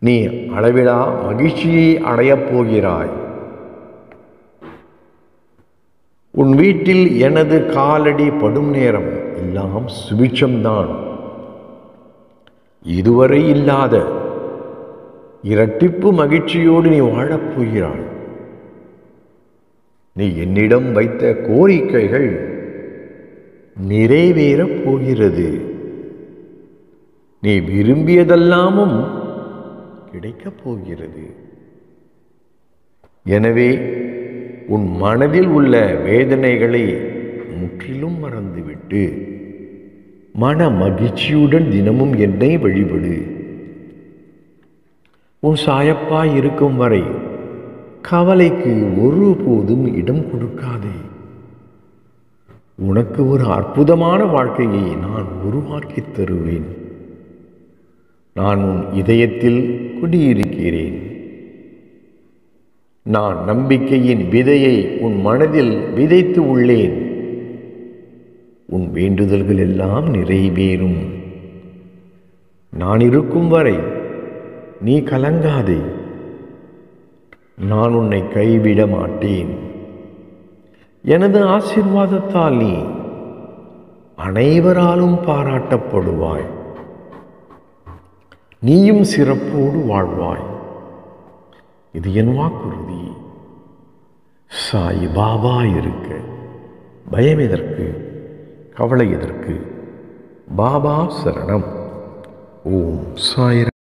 நீ அளவிலா மகிழ்ச்சியை அடையப் போகிறாய் உன் வீட்டில் எனது காலடி படும் நேரம் எல்லாம் சுபிட்சம்தான் இதுவரை இல்லாத இரட்டிப்பு மகிழ்ச்சியோடு நீ வாழப் போகிறாய் நீ என்னிடம் வைத்த கோரிக்கைகள் நிறைவேறப் போகிறது நீ விரும்பியதெல்லாமும் கிடைக்கப் போகிறது எனவே உன் மனதில் உள்ள வேதனைகளை முற்றிலும் மறந்துவிட்டு மன மகிழ்ச்சியுடன் தினமும் என்னை வழிபடு உன் சாயப்பாய் இருக்கும் வரை கவலைக்கு ஒருபோதும் இடம் கொடுக்காதே உனக்கு ஒரு அற்புதமான வாழ்க்கையை நான் உருவாக்கித் தருவேன் நான் உன் இதயத்தில் குடியிருக்கிறேன் நான் நம்பிக்கையின் விதையை உன் மனதில் விதைத்து உள்ளேன் உன் வேண்டுதல்கள் எல்லாம் நிறைவேறும் நான் இருக்கும் வரை நீ கலங்காதே நான் உன்னை கைவிட மாட்டேன் எனது ஆசீர்வாதத்தால் நீ அனைவராலும் பாராட்டப்படுவாய் நீயும் சிறப்போடு வாழ்வாய் இது என் வாக்குறுதி சாய் பாபா இருக்க பயம் எதற்கு கவலை எதற்கு பாபா சரணம் ஓம் சாய்